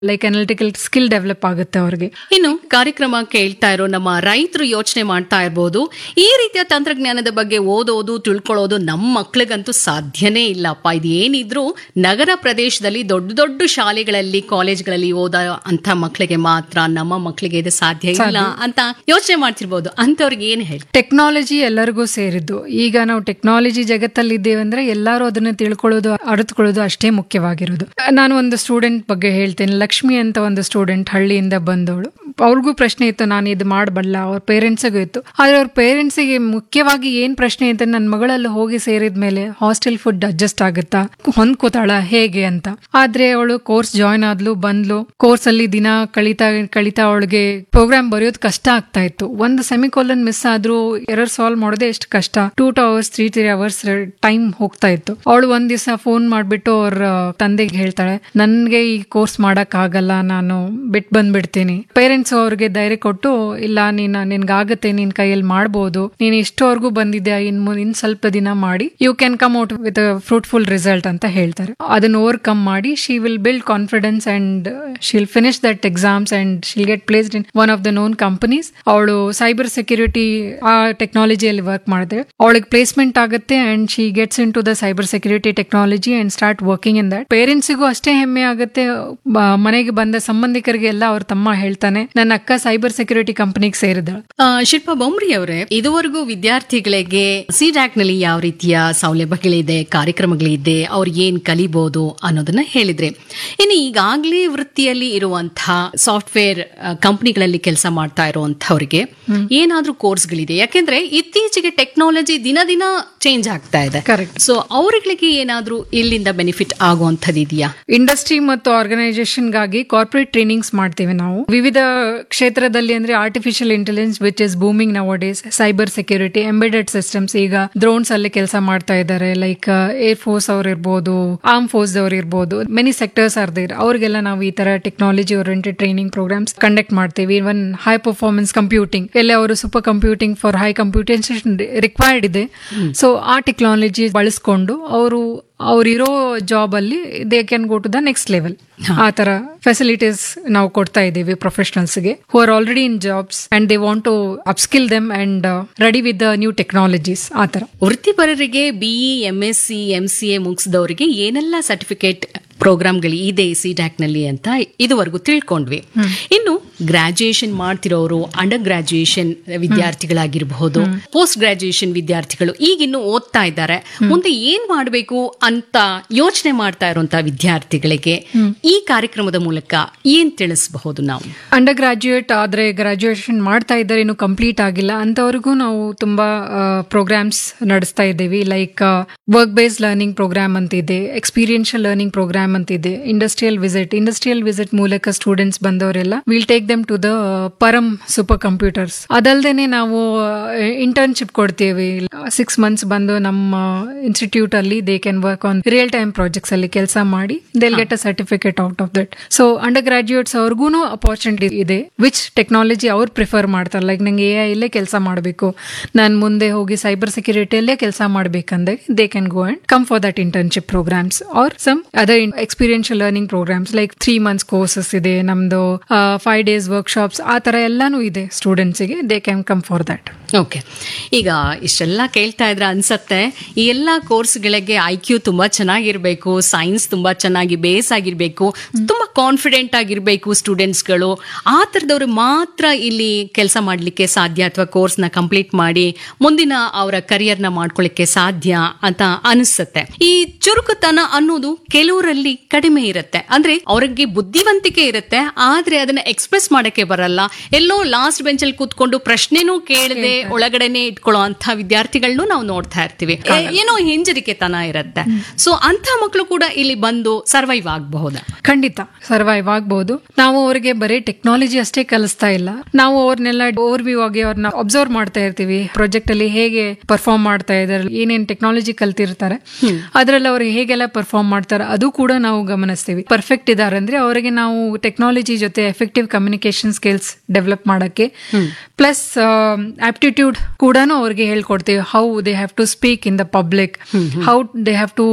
Like analytical skill develop ಆಗುತ್ತೆ ಅವ್ರಿಗೆ ಇನ್ನು ಕಾರ್ಯಕ್ರಮ ಕೇಳ್ತಾ ಇರೋ ನಮ್ಮ ರೈತರು ಯೋಚನೆ ಮಾಡ್ತಾ ಇರಬಹುದು ಈ ರೀತಿಯ ತಂತ್ರಜ್ಞಾನದ ಬಗ್ಗೆ ಓದೋದು ತಿಳ್ಕೊಳ್ಳೋದು ನಮ್ಮ ಮಕ್ಳಿಗಂತೂ ಸಾಧ್ಯನೇ ಇಲ್ಲಪ್ಪ ಇದು ಏನಿದ್ರು ನಗರ ಪ್ರದೇಶದಲ್ಲಿ ದೊಡ್ಡ ದೊಡ್ಡ ಶಾಲೆಗಳಲ್ಲಿ ಕಾಲೇಜ್ಗಳಲ್ಲಿ ಓದ ಅಂತ ಮಕ್ಕಳಿಗೆ ಮಾತ್ರ ನಮ್ಮ ಮಕ್ಕಳಿಗೆ ಇದು ಸಾಧ್ಯ ಇಲ್ಲ ಅಂತ ಯೋಚನೆ ಮಾಡ್ತಿರ್ಬೋದು ಅಂತವ್ರಿಗೆ ಏನ್ ಹೇಳಿ ಟೆಕ್ನಾಲಜಿ ಎಲ್ಲರಿಗೂ ಸೇರಿದ್ದು ಈಗ ನಾವು ಟೆಕ್ನಾಲಜಿ ಜಗತ್ತಲ್ಲಿ ಇದ್ದೇವೆ ಅಂದ್ರೆ ಎಲ್ಲರೂ ಅದನ್ನ ತಿಳ್ಕೊಳ್ಳೋದು ಅರಿತುಕೊಳ್ಳೋದು ಅಷ್ಟೇ ಮುಖ್ಯವಾಗಿರೋದು ನಾನು ಒಂದು ಸ್ಟೂಡೆಂಟ್ ಬಗ್ಗೆ ಹೇಳ್ತೇನೆ ಲಕ್ಷ್ಮಿ ಅಂತ ಒಂದು ಸ್ಟೂಡೆಂಟ್ ಹಳ್ಳಿಯಿಂದ ಬಂದವಳು ಅವ್ರಿಗೂ ಪ್ರಶ್ನೆ ಇತ್ತು ನಾನು ಇದು ಮಾಡಬಲ್ಲ ಅವ್ರ ಪೇರೆಂಟ್ಸಿಗೂ ಇತ್ತು ಆದ್ರೆ ಅವ್ರ ಪೇರೆಂಟ್ಸಿಗೆ ಮುಖ್ಯವಾಗಿ ಏನ್ ಪ್ರಶ್ನೆ ಇತ್ತು ನನ್ನ ಮಗಳಲ್ಲಿ ಹೋಗಿ ಸೇರಿದ ಮೇಲೆ ಹಾಸ್ಟೆಲ್ ಫುಡ್ ಅಡ್ಜಸ್ಟ್ ಆಗುತ್ತಾ ಹೊಂದ್ಕೋತಾಳ ಹೇಗೆ ಅಂತ ಆದ್ರೆ ಅವಳು ಕೋರ್ಸ್ ಜಾಯ್ನ್ ಆದ್ಲು ಬಂದ್ಲು ಕೋರ್ಸ್ ಅಲ್ಲಿ ದಿನ ಕಳಿತಾ ಕಳಿತಾ ಅವಳಿಗೆ ಪ್ರೋಗ್ರಾಮ್ ಬರೆಯೋದು ಕಷ್ಟ ಆಗ್ತಾ ಇತ್ತು ಒಂದು ಸೆಮಿಕೋಲನ್ ಮಿಸ್ ಆದ್ರೂ ಎರರ್ ಸಾಲ್ವ್ ಮಾಡೋದೇ ಎಷ್ಟು ಕಷ್ಟ two two hours three three hours time ಹೋಗ್ತಾ ಇತ್ತು ಅವಳು ಒಂದ್ ದಿವಸ ಫೋನ್ ಮಾಡ್ಬಿಟ್ಟು ಅವ್ರ ತಂದೆಗೆ ಹೇಳ್ತಾಳೆ ನನ್ಗೆ ಈ ಕೋರ್ಸ್ ಮಾಡಕ್ ಆಗಲ್ಲ ನಾನು ಬಿಟ್ ಬಂದ್ಬಿಡ್ತೀನಿ ಪೇರೆಂಟ್ಸ್ ಅವ್ರಿಗೆ ಧೈರ್ಯ ಕೊಟ್ಟು ಇಲ್ಲ ನೀನ್ ನಿನ್ಗಾಗತ್ತೆ ನಿನ್ ಕೈಯಲ್ಲಿ ಮಾಡ್ಬೋದು ನೀನ್ ಇಷ್ಟವರೆಗೂ ಬಂದಿದ್ಯಾ ಇನ್ ಮು- ಇನ್ ಸ್ವಲ್ಪ ದಿನ ಮಾಡಿ you can come out with fruitful result ಅಂತ ಹೇಳ್ತಾರೆ ಅದನ್ನ ಓವರ್ಕಮ್ ಮಾಡಿ she will build confidence and she'll finish that exams and she'll get placed in one of the known companies ಅವಳು ಸೈಬರ್ ಸೆಕ್ಯೂರಿಟಿ ಆ ಟೆಕ್ನಾಲಜಿಯಲ್ಲಿ ವರ್ಕ್ ಮಾಡಿದ್ರೆ ಅವಳಿಗೆ ಪ್ಲೇಸ್ಮೆಂಟ್ ಆಗುತ್ತೆ and she gets into the cyber security technology and start working in that ಪೇರೆಂಟ್ಸಿಗೂ ಅಷ್ಟೇ ಹೆಮ್ಮೆ ಆಗುತ್ತೆ ಬ- ಮನೆಗೆ ಬಂದ ಸಂಬಂಧಿಕರಿಗೆ ಎಲ್ಲ ಅವ್ರ ತಮ್ಮ ಹೇಳ್ತಾನೆ ನನ್ನ ಅಕ್ಕ ಸೈಬರ್ ಸೆಕ್ಯೂರಿಟಿ ಕಂಪನಿಗೆ ಸೇರಿದಳು ಆ, ಶಿಲ್ಪಾ ಬೊಮ್ರಿ ಅವರೇ ಇದುವರೆಗೂ ವಿದ್ಯಾರ್ಥಿಗಳಿಗೆ ಸಿಡ್ಯಾಕ್ ನಲ್ಲಿ ಯಾವ ರೀತಿಯ ಸೌಲಭ್ಯಗಳಿದೆ ಕಾರ್ಯಕ್ರಮಗಳಿದೆ ಅವ್ರು ಏನ್ ಕಲಿಬಹುದು ಅನ್ನೋದನ್ನ ಹೇಳಿದ್ರೆ ಇನ್ನು ಈಗಾಗಲೇ ವೃತ್ತಿಯಲ್ಲಿ ಇರುವಂತಹ ಸಾಫ್ಟ್ವೇರ್ ಕಂಪನಿಗಳಲ್ಲಿ ಕೆಲಸ ಮಾಡ್ತಾ ಇರುವಂತವ್ರಿಗೆ ಏನಾದ್ರೂ ಕೋರ್ಸ್ಗಳಿದೆ ಯಾಕೆಂದ್ರೆ ಇತ್ತೀಚೆಗೆ ಟೆಕ್ನಾಲಜಿ ದಿನ ದಿನ ಚೇಂಜ್ ಆಗ್ತಾ ಇದೆ Correct. ಸೊ ಅವರುಗಳಿಗೆ ಏನಾದ್ರೂ ಇಲ್ಲಿಂದ ಬೆನಿಫಿಟ್ ಆಗುವಂಥದ್ದು ಇದೆಯಾ ಇಂಡಸ್ಟ್ರಿ ಮತ್ತು ಆರ್ಗನೈಸೇಷನ್ ಗಾಗಿ ಕಾರ್ಪೊರೇಟ್ ಟ್ರೈನಿಂಗ್ಸ್ ಮಾಡ್ತೀವಿ ನಾವು ವಿವಿಧ ಕ್ಷೇತ್ರದಲ್ಲಿ ಅಂದ್ರೆ artificial intelligence which is booming nowadays cyber security embedded systems ಈಗ ಡ್ರೋನ್ಸ್ ಅಲ್ಲಿ ಕೆಲಸ ಮಾಡ್ತಾ ಇದ್ದಾರೆ ಲೈಕ್ ಏರ್ ಫೋರ್ಸ್ ಅವ್ರು ಇರ್ಬೋದು ಆರ್ಮ್ ಫೋರ್ಸ್ ಅವ್ರು ಇರ್ಬೋದು ಮೆನಿ ಸೆಕ್ಟರ್ಸ್ ಆರ್ ದೇರ್ ಅವ್ರಿಗೆಲ್ಲ ನಾವು ಈ ತರ technology oriented training programmes conduct ಮಾಡ್ತೀವಿ ಇವನ್ ಹೈ ಪರ್ಫಾರ್ಮೆನ್ಸ್ ಕಂಪ್ಯೂಟಿಂಗ್ ಎಲ್ಲ ಅವರು super computing for high computation required ಇದೆ ಸೊ ಆ ಟೆಕ್ನಾಲಜಿ ಬಳಸ್ಕೊಂಡು ಅವರು ಅವ್ರಿರೋ ಜಾಬ್ ಅಲ್ಲಿ they can go to the next level ಆ ತರ ಫೆಸಿಲಿಟೀಸ್ ನಾವು ಕೊಡ್ತಾ ಇದ್ದೀವಿ ಪ್ರೊಫೆಷನಲ್ಸ್ ಗೆ who are already in jobs and they want to upskill them and ready with the new technologies ಆ ತರ ವೃತ್ತಿಪರರಿಗೆ ಬಿಇ ಎಂಎಸ್ಸಿ ಎಂಸಿಎ ಮುಗಿಸಿದವರಿಗೆ ಏನೆಲ್ಲ ಸರ್ಟಿಫಿಕೇಟ್ ಪ್ರೋಗ್ರಾಮ್ಗಳು ಇದೆ ಸಿಡ್ಯಾಕ್ ನಲ್ಲಿ ಅಂತ ಇದುವರೆಗೂ ತಿಳ್ಕೊಂಡ್ವಿ ಇನ್ನು ಗ್ರಾಜುಯೇಷನ್ ಮಾಡ್ತಿರೋರು ಅಂಡರ್ ಗ್ರಾಜುಯೇಷನ್ ವಿದ್ಯಾರ್ಥಿಗಳಾಗಿರಬಹುದು ಪೋಸ್ಟ್ ಗ್ರಾಜುಯೇಷನ್ ವಿದ್ಯಾರ್ಥಿಗಳು ಈಗಿನ್ನು ಓದ್ತಾ ಇದ್ದಾರೆ ಮುಂದೆ ಏನ್ ಮಾಡಬೇಕು ಅಂತ ಯೋಚನೆ ಮಾಡ್ತಾ ಇರುವಂತ ವಿದ್ಯಾರ್ಥಿಗಳಿಗೆ ಈ ಕಾರ್ಯಕ್ರಮದ ಮೂಲಕ ಏನ್ ತಿಳಿಸಬಹುದು ನಾವು ಅಂಡರ್ ಗ್ರಾಜುಯೇಟ್ ಆದ್ರೆ ಗ್ರಾಜುಯೇಷನ್ ಮಾಡ್ತಾ ಇದ್ದಾರೆ ಇನ್ನು ಕಂಪ್ಲೀಟ್ ಆಗಿಲ್ಲ ಅಂತವ್ರಿಗೂ ನಾವು ತುಂಬಾ ಪ್ರೋಗ್ರಾಮ್ಸ್ ನಡೆಸ್ತಾ ಇದ್ದೀವಿ like work base learning programme ಅಂತ ಇದೆ ಎಕ್ಸ್ಪೀರಿಯನ್ಷಿಯಲ್ ಲರ್ನಿಂಗ್ ಪ್ರೋಗ್ರಾಮ್ ಅಂತ ಇದೆ ಇಂಡಸ್ಟ್ರಿಯಲ್ ವಿಸಿಟ್ ಇಂಡಸ್ಟ್ರಿಯಲ್ ವಿಸಿಟ್ ಮೂಲಕ ಸ್ಟೂಡೆಂಟ್ಸ್ ಬಂದವರೆಲ್ಲ will take them to the Param super computers ಅದಲ್ದೇನೆ ನಾವು ಇಂಟರ್ನ್ಶಿಪ್ ಕೊಡ್ತೀವಿ ಸಿಕ್ಸ್ ಮಂತ್ಸ್ ಬಂದು ನಮ್ಮ ಇನ್ಸ್ಟಿಟ್ಯೂಟ್ ಅಲ್ಲಿ they can work on real time projects ಅಲ್ಲಿ ಕೆಲಸ ಮಾಡಿ they'll get a certificate out of that so under graduates ಅವ್ರಿಗೂ ಅಪಾರ್ಚುನಿಟಿ ಇದೆ ವಿಚ್ ಟೆಕ್ನಾಲಜಿ ಅವ್ರು ಪ್ರಿಫರ್ ಮಾಡ್ತಾರೆ ಲೈಕ್ ನಂಗೆ ಎ ಇಲ್ಲೇ ಕೆಲಸ ಮಾಡಬೇಕು ನಾನು ಮುಂದೆ ಹೋಗಿ ಸೈಬರ್ ಸೆಕ್ಯೂರಿಟಿಯಲ್ಲೇ ಕೆಲಸ ಮಾಡಬೇಕಂದ್ರೆ they can go and come for that internship programmes are some other experiential learning programmes like three months courses ಇದೆ ನಮ್ದು ಫೈವ್ ಡೇಸ್ ವರ್ಕ್ಶಾಪ್ಸ್ ಆ ತರ ಎಲ್ಲಾನು ಇದೆ ಸ್ಟೂಡೆಂಟ್ಸ್ಗೆ they can come for that okay ಈಗ ಇಷ್ಟೆಲ್ಲ ಕೇಳ್ತಾ ಇದ್ರೆ ಅನ್ಸತ್ತೆ ಈ ಎಲ್ಲ ಕೋರ್ಸ್ಗಳಿಗೆ ಐ ಕ್ಯೂ ತುಂಬಾ ಚೆನ್ನಾಗಿರ್ಬೇಕು ಸೈನ್ಸ್ ತುಂಬಾ ಚೆನ್ನಾಗಿ ಬೇಸ್ ಆಗಿರ್ಬೇಕು ತುಂಬಾ ಕಾನ್ಫಿಡೆಂಟ್ ಆಗಿರ್ಬೇಕು ಸ್ಟೂಡೆಂಟ್ಸ್ಗಳು ಆ ಥರದವ್ರು ಮಾತ್ರ ಇಲ್ಲಿ ಕೆಲಸ ಮಾಡಲಿಕ್ಕೆ ಸಾಧ್ಯ ಅಥವಾ ಕೋರ್ಸ್ನ ಕಂಪ್ಲೀಟ್ ಮಾಡಿ ಮುಂದಿನ ಅವರ ಕರಿಯರ್ನ ಮಾಡ್ಕೊಳ್ಳಿಕ್ಕೆ ಸಾಧ್ಯ ಅಂತ ಅನಿಸುತ್ತೆ ಈ ಚುರುಕುತನ ಅನ್ನೋದು ಕೆಲವರಲ್ಲಿ ಕಡಿಮೆ ಇರುತ್ತೆ ಅಂದ್ರೆ ಅವ್ರಿಗೆ ಬುದ್ಧಿವಂತಿಕೆ ಇರುತ್ತೆ ಆದ್ರೆ ಅದನ್ನ ಎಕ್ಸ್ಪ್ರೆಸ್ ಮಾಡಕ್ಕೆ ಬರಲ್ಲ ಎಲ್ಲೋ ಲಾಸ್ಟ್ ಬೆಂಚಲ್ಲಿ ಕೂತ್ಕೊಂಡು ಪ್ರಶ್ನೆನೂ ಕೇಳದೆ ಒಳಗಡೆನೆ ಇಟ್ಕೊಳ್ಳೋ ಅಂತ ವಿದ್ಯಾರ್ಥಿಗಳನ್ನೂ ನಾವು ನೋಡ್ತಾ ಇರ್ತೀವಿ ಏ- ಏನೋ ಹಿಂಜರಿಕೆತನ ಇರುತ್ತೆ ಸೊ ಅಂತ ಮಕ್ಕಳು ಕೂಡ ಇಲ್ಲಿ ಬಂದು ಸರ್ವೈವ್ ಆಗಬಹುದಾ ಖಂಡಿತ ಸರ್ವೈವ್ ಆಗ್ಬಹುದು ನಾವು ಅವರಿಗೆ ಬರೀ ಟೆಕ್ನಾಲಜಿ ಅಷ್ಟೇ ಕಲಿಸ್ತಾ ಇಲ್ಲ ನಾವು ಅವ್ರನ್ನೆಲ್ಲ ಓವರ್ ವ್ಯೂ ಆಗಿ ಅವ್ರನ್ನ ಅಬ್ಸರ್ವ್ ಮಾಡ್ತಾ ಇರ್ತೀವಿ ಪ್ರಾಜೆಕ್ಟ್ ಅಲ್ಲಿ ಹೇಗೆ ಪರ್ಫಾರ್ಮ್ ಮಾಡ್ತಾ ಇದಾರೆ ಏನೇನ್ ಟೆಕ್ನಾಲಜಿ ಕಲ್ತಿರ್ತಾರೆ ಅದ್ರಲ್ಲಿ ಅವ್ರಿಗೆ ಹೇಗೆಲ್ಲ ಪರ್ಫಾರ್ಮ್ ಮಾಡ್ತಾರೆ ಅದು ಕೂಡ ನಾವು ಗಮನಿಸ್ತೀವಿ ಪರ್ಫೆಕ್ಟ್ ಇದಾರೆ ಅಂದ್ರೆ ಅವರಿಗೆ ನಾವು ಟೆಕ್ನಾಲಜಿ ಜೊತೆ ಎಫೆಕ್ಟಿವ್ ಕಮ್ಯುನಿಕೇಶನ್ ಸ್ಕಿಲ್ಸ್ ಡೆವಲಪ್ ಮಾಡಕ್ಕೆ ಪ್ಲಸ್ ಆಪ್ಟಿಟ್ಯೂಡ್ ಕೂಡ ಅವ್ರಿಗೆ ಹೇಳ್ಕೊಡ್ತೀವಿ how they have to speak in the public how they have to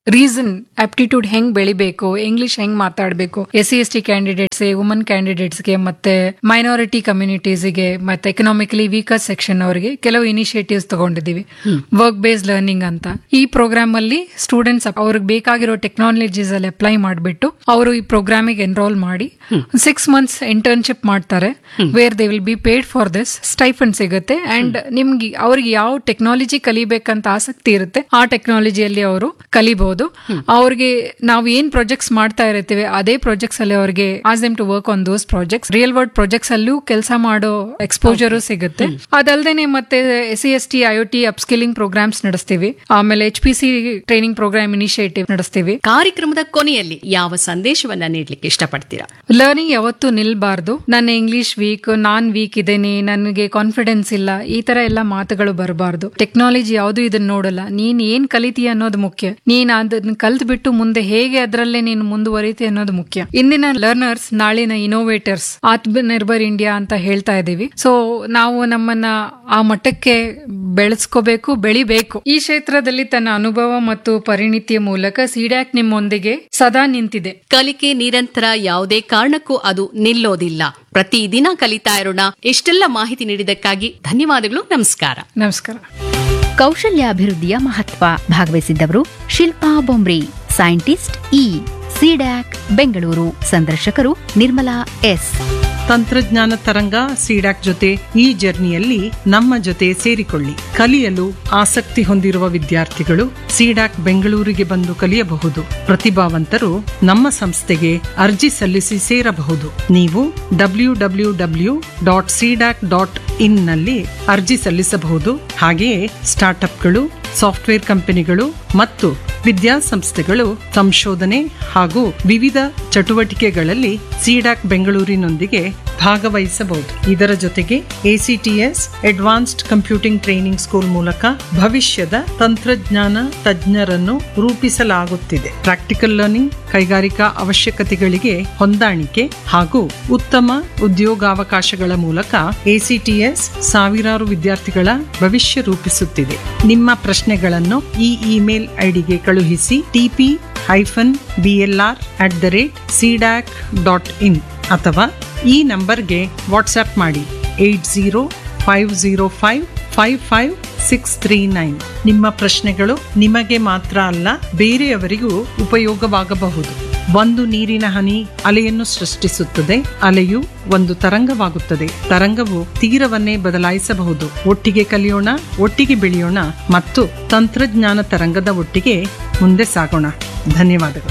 reason aptitude ಹೆಂಗ್ ಬೆಳಿಬೇಕು ಇಂಗ್ಲಿಷ್ ಹೆಂಗ್ ಮಾತಾಡಬೇಕು S C S T candidates woman ಕ್ಯಾಂಡಿಡೇಟ್ಸ್ಗೆ ಮತ್ತೆ ಮೈನಾರಿಟಿ ಕಮ್ಯುನಿಟೀಸ್ಗೆ ಮತ್ತೆ ಎಕನಾಮಿಕಲಿ ವೀಕರ್ ಸೆಕ್ಷನ್ ಅವರಿಗೆ ಕೆಲವು ಇನಿಷಿಯೇಟಿವ್ಸ್ ತಗೊಂಡಿದೀವಿ ವರ್ಕ್ ಬೇಸ್ಡ್ ಲರ್ನಿಂಗ್ ಅಂತ ಈ ಪ್ರೋಗ್ರಾಮ್ ಅಲ್ಲಿ ಸ್ಟೂಡೆಂಟ್ಸ್ ಅವ್ರಿಗೆ ಬೇಕಾಗಿರೋ ಟೆಕ್ನಾಲಜೀಸ್ ಅಲ್ಲಿ ಅಪ್ಲೈ ಮಾಡಿಬಿಟ್ಟು ಅವರು ಈ ಪ್ರೋಗ್ರಾಮಿಗೆ ಎನ್ರೋಲ್ ಮಾಡಿ ಸಿಕ್ಸ್ ಮಂತ್ಸ್ ಇಂಟರ್ನ್ಶಿಪ್ ಮಾಡ್ತಾರೆ where they will be paid for this stipend ಸಿಗುತ್ತೆ ಅಂಡ್ ನಿಮ್ಗೆ ಅವ್ರಿಗೆ ಯಾವ ಟೆಕ್ನಾಲಜಿ ಕಲಿಬೇಕಂತ ಆಸಕ್ತಿ ಇರುತ್ತೆ ಆ ಟೆಕ್ನಾಲಜಿಯಲ್ಲಿ ಅವರು ಕಲಿಬಹುದು ಅವ್ರಿಗೆ ನಾವು ಏನ್ ಪ್ರಾಜೆಕ್ಟ್ಸ್ ಮಾಡ್ತಾ ಇರ್ತೀವಿ ಅದೇ ಪ್ರಾಜೆಕ್ಟ್ಸ್ ಅಲ್ಲಿ ಅವ್ರಿಗೆ as them to work on those projects real world projects ಅಲ್ಲೂ ಕೆಲಸ ಮಾಡೋ ಎಕ್ಸ್ಪೋಜರ್ ಸಿಗುತ್ತೆ ಅದಲ್ದೇನೆ ಮತ್ತೆ S C S T I T upskilling programmes ನಡೆಸ್ತೀವಿ ಆಮೇಲೆ H P C training programme initiative ನಡೆಸ್ತೀವಿ ಕಾರ್ಯಕ್ರಮದ ಕೊನೆಯಲ್ಲಿ ಯಾವ ಸಂದೇಶವನ್ನ ನೀಡ್ಲಿಕ್ಕೆ ಇಷ್ಟಪಡ್ತೀರಾ ಲರ್ನಿಂಗ್ ಯಾವತ್ತೂ ನಿಲ್ಬಾರ್ದು ನನ್ನ ಇಂಗ್ಲಿಷ್ ವೀಕ್ ನಾನ್ ವೀಕ್ ಇದ್ದೇನೆ ನನಗೆ ಕಾನ್ಫಿಡೆನ್ಸ್ ಇಲ್ಲ ಈ ತರ ಎಲ್ಲ ಮಾತುಗಳು ಬರಬಾರ್ದು ಟೆಕ್ನಾಲಜಿ ಯಾವುದು ಇದನ್ನ ನೋಡಲ್ಲ ನೀನ್ ಏನ್ ಕಲಿತೀಯ ಅನ್ನೋದು ಮುಖ್ಯ ನೀನ್ ಅದನ್ನ ಕಲ್ತ್ ಬಿಟ್ಟು ಮುಂದೆ ಹೇಗೆ ಅದರಲ್ಲೇ ನೀನು ಮುಂದುವರಿತಿ ಅನ್ನೋದು ಮುಖ್ಯ ಇಂದಿನ ಲರ್ನರ್ಸ್ ನಾಳಿನ ಇನೋವೇಟರ್ಸ್ ಆತ್ಮನಿರ್ಭರ್ ಇಂಡಿಯಾ ಅಂತ ಹೇಳ್ತಾ ಇದೀವಿ ಸೊ ನಾವು ನಮ್ಮನ್ನ ಆ ಮಟ್ಟಕ್ಕೆ ಬೆಳೆಸ್ಕೋಬೇಕು ಬೆಳಿಬೇಕು ಈ ಕ್ಷೇತ್ರದಲ್ಲಿ ತನ್ನ ಅನುಭವ ಮತ್ತು ಪರಿಣಿತಿಯ ಮೂಲಕ ಸಿಡ್ಯಾಕ್ ನಿಮ್ಮೊಂದಿಗೆ ಸದಾ ನಿಂತಿದೆ ಕಲಿಕೆ ನಿರಂತರ ಯಾವುದೇ ಕಾರಣಕ್ಕೂ ಅದು ನಿಲ್ಲೋದಿಲ್ಲ ಪ್ರತಿದಿನ ಕಲಿತಾ ಇರೋಣ ಎಷ್ಟೆಲ್ಲ ಮಾಹಿತಿ ನೀಡಿದಕ್ಕಾಗಿ ಧನ್ಯವಾದಗಳು ನಮಸ್ಕಾರ ನಮಸ್ಕಾರ ಕೌಶಲ್ಯಾಭಿವೃದ್ಧಿಯ ಮಹತ್ವ ಭಾಗವಹಿಸಿದ್ದವರು Shilpa Bombri scientist E CDAC Bengaluru ಸಂದರ್ಶಕರು ನಿರ್ಮಲಾ ಎಸ್ ತಂತ್ರಜ್ಞಾನ ತರಂಗ ಸಿಡಾಕ್ ಜೊತೆ ಈ ಜರ್ನಿಯಲ್ಲಿ ನಮ್ಮ ಜೊತೆ ಸೇರಿಕೊಳ್ಳಿ ಕಲಿಯಲು ಆಸಕ್ತಿ ಹೊಂದಿರುವ ವಿದ್ಯಾರ್ಥಿಗಳು ಸಿಡಾಕ್ ಬೆಂಗಳೂರಿಗೆ ಬಂದು ಕಲಿಯಬಹುದು ಪ್ರತಿಭಾವಂತರು ನಮ್ಮ ಸಂಸ್ಥೆಗೆ ಅರ್ಜಿ ಸಲ್ಲಿಸಿ ಸೇರಬಹುದು ನೀವು W W W dot CDAC dot in ನಲ್ಲಿ ಅರ್ಜಿ ಸಲ್ಲಿಸಬಹುದು ಹಾಗೆಯೇ ಸ್ಟಾರ್ಟ್ಅಪ್ಗಳು ಸಾಫ್ಟ್ವೇರ್ ಕಂಪನಿಗಳು ಮತ್ತು ವಿದ್ಯಾಸಂಸ್ಥೆಗಳು ಸಂಶೋಧನೆ ಹಾಗೂ ವಿವಿಧ ಚಟುವಟಿಕೆಗಳಲ್ಲಿ ಸಿಡಾಕ್ ಬೆಂಗಳೂರಿನೊಂದಿಗೆ ಭಾಗವಹಿಸಬಹುದು ಇದರ ಜೊತೆಗೆ ACTS advanced computing training school ಮೂಲಕ ಭವಿಷ್ಯದ ತಂತ್ರಜ್ಞಾನ ತಜ್ಞರನ್ನು ರೂಪಿಸಲಾಗುತ್ತಿದೆ ಪ್ರಾಕ್ಟಿಕಲ್ ಲರ್ನಿಂಗ್ ಕೈಗಾರಿಕಾ ಅವಶ್ಯಕತೆಗಳಿಗೆ ಹೊಂದಾಣಿಕೆ ಹಾಗೂ ಉತ್ತಮ ಉದ್ಯೋಗಾವಕಾಶಗಳ ಮೂಲಕ ಎಸಿಟಿಎಸ್ ಸಾವಿರಾರು ವಿದ್ಯಾರ್ಥಿಗಳ ಭವಿಷ್ಯ ರೂಪಿಸುತ್ತಿದೆ ನಿಮ್ಮ ಪ್ರಶ್ನೆಗಳನ್ನು ಈ ಇಮೇಲ್ ಐಡಿಗೆ ಕಳುಹಿಸಿ TP hyphen BLR at the rate CDAC dot in ಅಥವಾ ಈ ನಂಬರ್ಗೆ ವಾಟ್ಸ್ಆಪ್ ಮಾಡಿ eight zero five zero five five five six three nine ನಿಮ್ಮ ಪ್ರಶ್ನೆಗಳು ನಿಮಗೆ ಮಾತ್ರ ಅಲ್ಲ ಬೇರೆಯವರಿಗೂ ಉಪಯೋಗವಾಗಬಹುದು ಒಂದು ನೀರಿನ ಹನಿ ಅಲೆಯನ್ನು ಸೃಷ್ಟಿಸುತ್ತದೆ ಅಲೆಯು ಒಂದು ತರಂಗವಾಗುತ್ತದೆ ತರಂಗವು ತೀರವನ್ನೇ ಬದಲಾಯಿಸಬಹುದು ಒಟ್ಟಿಗೆ ಕಲಿಯೋಣ ಒಟ್ಟಿಗೆ ಬೆಳೆಯೋಣ ಮತ್ತು ತಂತ್ರಜ್ಞಾನ ತರಂಗದ ಒಟ್ಟಿಗೆ ಮುಂದೆ ಸಾಗೋಣ ಧನ್ಯವಾದಗಳು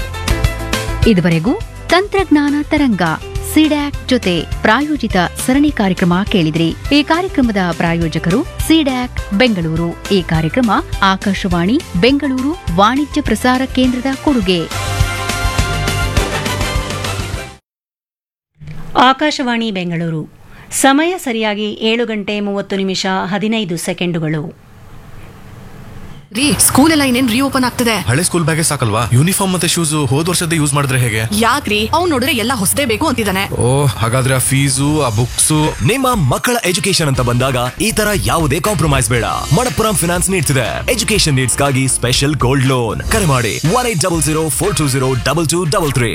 ಇದುವರೆಗೂ ತಂತ್ರಜ್ಞಾನ ತರಂಗ ಸಿಡ್ಯಾಕ್ ಜೊತೆ ಪ್ರಾಯೋಜಿತ ಸರಣಿ ಕಾರ್ಯಕ್ರಮ ಕೇಳಿದ್ರಿ ಈ ಕಾರ್ಯಕ್ರಮದ ಪ್ರಾಯೋಜಕರು ಸಿಡ್ಯಾಕ್ ಬೆಂಗಳೂರು ಈ ಕಾರ್ಯಕ್ರಮ ಆಕಾಶವಾಣಿ ಬೆಂಗಳೂರು ವಾಣಿಜ್ಯ ಪ್ರಸಾರ ಕೇಂದ್ರದ ಕೊಡುಗೆ ಆಕಾಶವಾಣಿ ಬೆಂಗಳೂರು ಸಮಯ ಸರಿಯಾಗಿ ಏಳು ಗಂಟೆ ಮೂವತ್ತು ನಿಮಿಷ ಹದಿನೈದು ಸೆಕೆಂಡುಗಳು ರೀ ಸ್ಕೂಲ್ ಎಲ್ಲ ಇನ್ನೇನ್ ರೀಓಪನ್ ಆಗ್ತದೆ ಹಳೆ ಸ್ಕೂಲ್ ಬ್ಯಾಗೇ ಸಾಕಲ್ವಾ ಯೂನಿಫಾರ್ಮ್ ಮತ್ತೆ ಶೂಸ್ ಹೋದ್ ವರ್ಷದ ಯೂಸ್ ಮಾಡಿದ್ರೆ ಹೇಗೆ ಯಾಕ್ರಿ ಅವ್ನ್ ನೋಡಿದ್ರೆ ಎಲ್ಲ ಹೊಸದೇ ಬೇಕು ಅಂತಿದ್ದಾನೆ ಓ ಹಾಗಾದ್ರೆ ಆ ಫೀಸು ಆ ಬುಕ್ಸು ನಿಮ್ಮ ಮಕ್ಕಳ ಎಜುಕೇಶನ್ ಅಂತ ಬಂದಾಗ ಈ ತರ ಯಾವುದೇ ಕಾಂಪ್ರಮೈಸ್ ಬೇಡ ಮಣಪ್ಪುರಂ ಫಿನಾನ್ಸ್ ನೀಡ್ತಿದೆ ಎಜುಕೇಶನ್ ನೀಡ್ಸ್ಗಾಗಿ ಸ್ಪೆಷಲ್ ಗೋಲ್ಡ್ ಲೋನ್ ಕರೆ ಮಾಡಿ one eight double zero four two zero double two double three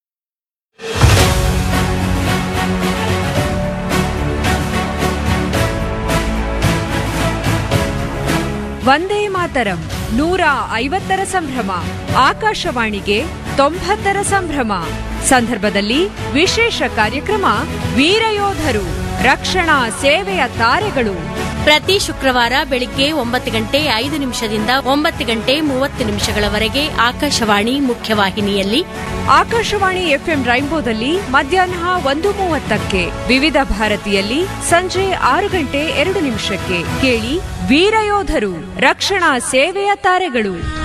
Vande Mataram ನೂರ ಐವತ್ತರ ಸಂಭ್ರಮ ಆಕಾಶವಾಣಿಗೆ ತೊಂಬತ್ತರ ಸಂಭ್ರಮ ಸಂದರ್ಭದಲ್ಲಿ ವಿಶೇಷ ಕಾರ್ಯಕ್ರಮ ವೀರಯೋಧರು ರಕ್ಷಣಾ ಸೇವೆಯ ತಾರೆಗಳು ಪ್ರತಿ ಶುಕ್ರವಾರ ಬೆಳಿಗ್ಗೆ ಒಂಬತ್ತು ಗಂಟೆ ಐದು ನಿಮಿಷದಿಂದ ಒಂಬತ್ತು ಗಂಟೆ ಮೂವತ್ತು ನಿಮಿಷಗಳವರೆಗೆ ಆಕಾಶವಾಣಿ ಮುಖ್ಯವಾಹಿನಿಯಲ್ಲಿ ಆಕಾಶವಾಣಿ ಎಫ್ಎಂ ರೈನ್ಬೋದಲ್ಲಿ ಮಧ್ಯಾಹ್ನ ಒಂದು ಮೂವತ್ತಕ್ಕೆ ವಿವಿಧ ಭಾರತಿಯಲ್ಲಿ ಸಂಜೆ ಆರು ಗಂಟೆ ಎರಡು ನಿಮಿಷಕ್ಕೆ ಕೇಳಿ ವೀರಯೋಧರು ರಕ್ಷಣಾ ಸೇವೆಯ ತಾರೆಗಳು